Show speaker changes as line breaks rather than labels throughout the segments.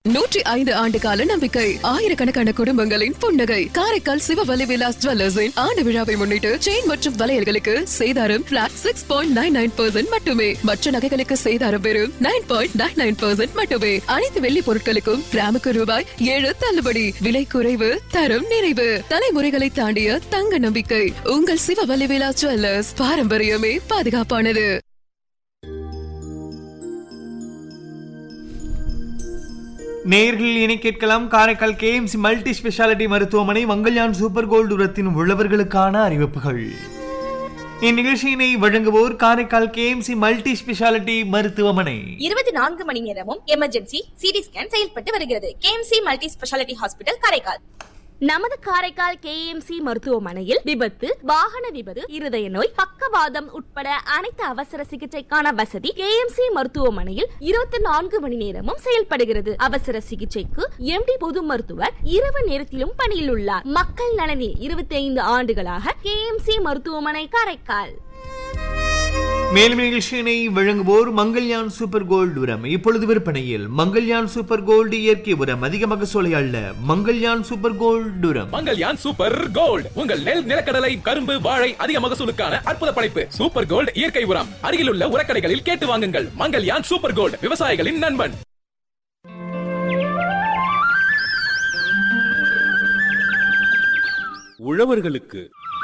நூற்றி ஐந்து ஆண்டு கால நம்பிக்கை ஆயிரக்கணக்கான குடும்பங்களின் புன்னகை காரைக்கால் சிவவலி விலாஸ் ஜுவல்லர்ஸின் ஆண்டு விழாவை முன்னிட்டு செயின் மற்றும் வளையல்களுக்கு சேதாரம் flat six point nine nine percent மட்டுமே மற்ற நகைகளுக்கு சேதாரம் வெறும் nine point nine nine percent மட்டுமே அனைத்து வெள்ளி பொருட்களுக்கும் கிராமுக்கு ரூபாய் ஏழு தள்ளுபடி விலை குறைவு தரம் நிறைவு தலைமுறைகளை தாண்டிய தங்க நம்பிக்கை உங்கள் சிவவலி விலாஸ் ஜுவல்லர்ஸ் பாரம்பரியமே பாதுகாப்பானது
நேயர்கள் இனி கேட்கலாம் காரைக்கால் கேஎம்சி மல்டி ஸ்பெஷாலிட்டி மருத்துவமனை மங்கள்யான் சூப்பர் கோல்டு உரத்தின் உள்ளவர்களுக்கான அறிவிப்புகள் இந்நிகழ்ச்சியினை வழங்குவோர் காரைக்கால் கேஎம்சி மல்டி ஸ்பெஷாலிட்டி மருத்துவமனை
இருபத்தி நான்கு மணி நேரமும் எமர்ஜென்சி சிடி ஸ்கேன் செயல்பட்டு வருகிறது KMC multi speciality hospital Karaikal நமது காரைக்கால் கேஎம்சி மருத்துவமனையில் விபத்து வாகன விபத்து இருதய நோய் பக்கவாதம் உட்பட அனைத்து அவசர சிகிச்சைக்கான வசதி கேஎம்சி மருத்துவமனையில் இருபத்தி நான்கு மணி நேரமும் செயல்படுகிறது அவசர சிகிச்சைக்கு எம்டி பொது மருத்துவர் இரவு நேரத்திலும் பணியில் உள்ளார் மக்கள் நலனில் இருபத்தி ஐந்து ஆண்டுகளாக கேஎம்சி மருத்துவமனை காரைக்கால்
மேலும் நிகழ்ச்சியினை வழங்குவோர் மங்கள்யான் சூப்பர் கோல்டு உரம் இப்பொழுது விற்பனையில் மங்கள்யான் சூப்பர் கோல்டு இயற்கை உரம் அதிக மகசூலை அல்ல மங்கள்யான் சூப்பர் கோல்டு உரம்
மங்கல்யான் சூப்பர் கோல்ட் உங்கள் நெல் நிலக்கடலை கரும்பு வாழை அதிக மகசூலுக்கான அற்புத படைப்பு சூப்பர் கோல்ட் இயற்கை உரம் அருகிலுள்ள உரக்கடைகளில் கேட்டு வாங்குங்கள் மங்கல்யான் சூப்பர் கோல்ட் விவசாயிகளின் நண்பன்
உழவர்களுக்கு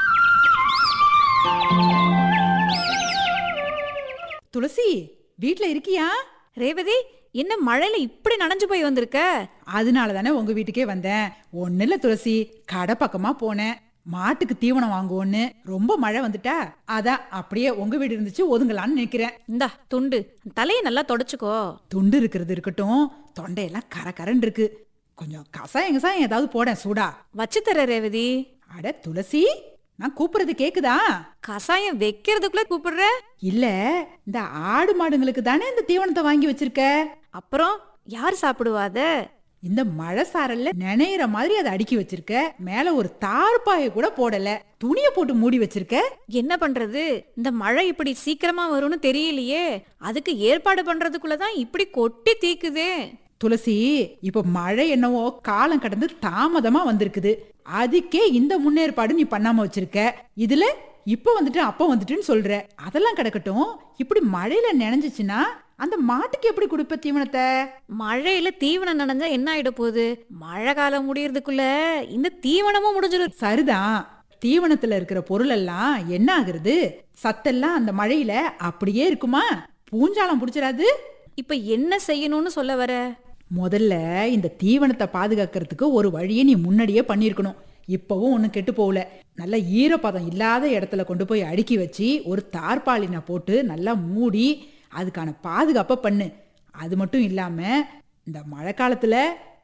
துளசி வீட்ல இருக்கியா
ரேவதி என்ன மழையில இப்படி நனைஞ்சு போய் வந்திருக்க
அதனால தானே உங்க வீட்டுக்கே வந்தேன் ஒண்ணு இல்ல துளசி கடை பக்கமா போனேன் மாட்டுக்கு தீவனம் வாங்குவோன்னு ரொம்ப மழை வந்துட்டா அதான் அப்படியே உங்க வீடு இருந்துச்சு ஒதுங்கலான்னு நினைக்கிறேன்
இந்தா துண்டு தலையை நல்லா தொடச்சுக்கோ
துண்டு இருக்கிறது இருக்கட்டும் தொண்டையெல்லாம் கர கரன்னு இருக்கு கொஞ்சம் கசாயம் கசாயம் ஏதாவது போடேன் சூடா
வச்சு தர ரேவதி
அட துளசி நான் கூப்பிடுறது கேக்குதா
கசாயம் வைக்கிறதுக்குள்ள கூப்பிடுற
இல்ல இந்த ஆடு மாடுங்களுக்கு தானே இந்த தீவனத்தை வாங்கி வச்சிருக்க
அப்புறம் யார் சாப்பிடுவாத
இந்த மழை சாரல்ல நினைற மாதிரி அதை அடுக்கி வச்சிருக்க மேல ஒரு தார்பாய கூட போடல துணிய போட்டு மூடி வச்சிருக்க
என்ன பண்றது இந்த மழை இப்படி சீக்கிரமா வரும்னு தெரியலையே அதுக்கு ஏற்பாடு பண்றதுக்குள்ளதான் இப்படி கொட்டி தீக்குதே
துளசி இப்ப மழை என்னவோ காலம் கடந்து தாமதமா வந்திருக்குது அதுக்கே இந்த முன்னேற்பாடு நீ பண்ணாம வச்சிருக்க இதுல இப்ப வந்துட்டு அப்ப வந்துட்டுன்னு சொல்ற அதெல்லாம் கிடக்கட்டும் இப்படி மழையில நினைஞ்சிச்சுன்னா அந்த மாட்டுக்கு எப்படி கொடுப்ப தீவனத்தை
மழையில தீவனம் நனைஞ்சா என்ன ஆயிட போகுது மழை காலம் முடியறதுக்குள்ள இந்த தீவனமும் முடிஞ்சிடும்
சரிதான் தீவனத்துல இருக்கிற பொருள் எல்லாம் என்ன ஆகுறது சத்தெல்லாம் அந்த மழையில அப்படியே இருக்குமா பூஞ்சாலம் புடிச்சிடாது
இப்ப என்ன செய்யணும்னு சொல்ல வர
முதல்ல இந்த தீவனத்தை பாதுகாக்கிறதுக்கு ஒரு வழியை நீ முன்னாடியே பண்ணியிருக்கணும் இப்பவும் ஒன்றும் கெட்டு போகல நல்ல ஈரப்பதம் இல்லாத இடத்துல கொண்டு போய் அடுக்கி வச்சு ஒரு தார்பாலினை போட்டு நல்லா மூடி அதுக்கான பாதுகாப்பை பண்ணு அது மட்டும் இல்லாம இந்த மழை காலத்துல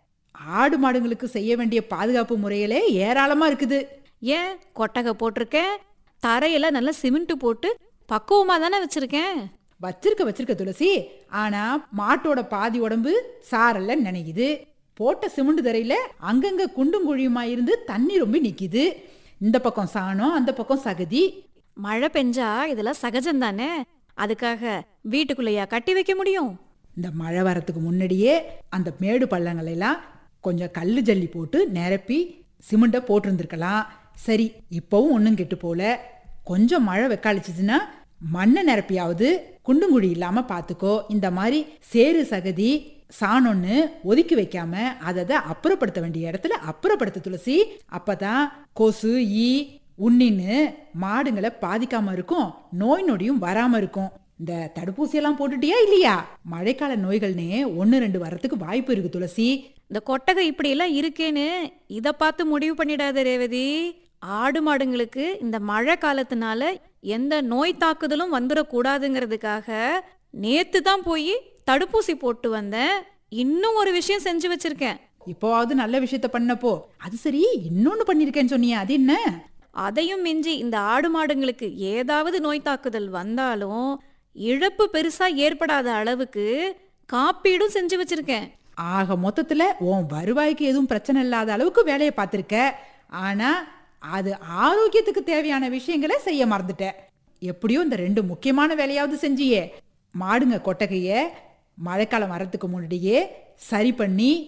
ஆடு மாடுங்களுக்கு செய்ய வேண்டிய பாதுகாப்பு முறைகளே ஏராளமா இருக்குது
ஏன் கொட்டகை போட்டிருக்கேன் தரையில நல்லா சிமெண்ட் போட்டு பக்குவமா தானே வச்சிருக்கேன்
வச்சிருக்க வச்சிருக்க துளசி ஆனா மாட்டோட பாதி உடம்பு சாரல்ல நினைக்குது போட்ட சிமெண்ட் தரையில அங்கங்க குண்டும் குழியுமா இருந்து தண்ணி ரொம்ப நிக்குது இந்த பக்கம் சாணம் அந்த பக்கம் சகதி
மழை பெஞ்சா இதெல்லாம் சகஜம் தானே அதுக்காக வீட்டுக்குள்ளேயா கட்டி வைக்க முடியும்
இந்த மழை வரத்துக்கு முன்னாடியே அந்த மேடு பள்ளங்கள் எல்லாம் கொஞ்சம் கல்லு ஜல்லி போட்டு நிரப்பி சிமெண்ட்டை போட்டிருந்துருக்கலாம் சரி இப்போவும் ஒன்றும் கெட்டு போல கொஞ்சம் மழை வெக்காளிச்சுச்சுன்னா மண்ணை நிரப்பியாவது குண்டுங்குழி இல்லாம பார்த்துக்கோ இந்த மாதிரி சேறு சகதி சாணம்னு ஒதுக்கி வைக்காம அதை அதை அப்புறப்படுத்த வேண்டிய இடத்துல அப்புறப்படுத்த துளசி அப்பதான் கொசு ஈ உண்ணின்னு மாடுங்களை பாதிக்காம இருக்கும் நோய் நொடியும் வராம இருக்கும் இந்த தடுப்பூசி எல்லாம் போட்டுட்டியா இல்லையா மழைக்கால நோய்கள்னே ஒன்னு ரெண்டு வரத்துக்கு வாய்ப்பு இருக்கு துளசி
இந்த கொட்டகை இப்படி எல்லாம் இருக்கேன்னு இத பார்த்து முடிவு பண்ணிடாத ரேவதி ஆடு மாடுங்களுக்கு இந்த மழை காலத்தினால எந்த நோய் தாக்குதலும் வந்துடக்கூடாதுங்கிறதுக்காக நேத்து தான் போய் தடுப்பூசி போட்டு வந்தேன் இன்னும் ஒரு விஷயம் செஞ்சு வச்சிருக்கேன்
இப்போவாவது நல்ல விஷயத்த பண்ணப்போ அது சரி இன்னொன்னு பண்ணிருக்கேன்னு சொன்னியா அது என்ன
அதையும் மிஞ்சி இந்த ஆடு மாடுங்களுக்கு ஏதாவது நோய் தாக்குதல் வந்தாலும் இழப்பு பெருசா ஏற்படாத அளவுக்கு காப்பீடும் செஞ்சு வச்சிருக்கேன்
ஆக மொத்தத்துல உன் வருவாய்க்கு எதுவும் பிரச்சனை இல்லாத அளவுக்கு வேலையை பார்த்துருக்க ஆனா அது ஆரோக்கியத்துக்கு தேவையான விஷயங்களை செய்ய மறந்துட்ட எப்படியோ இந்த ரெண்டு முக்கியமான வேலையாவது செஞ்சியே மாடுங்க கொட்டகைய மழைக்காலம் வரத்துக்கு முன்னாடியே சரி பண்ணி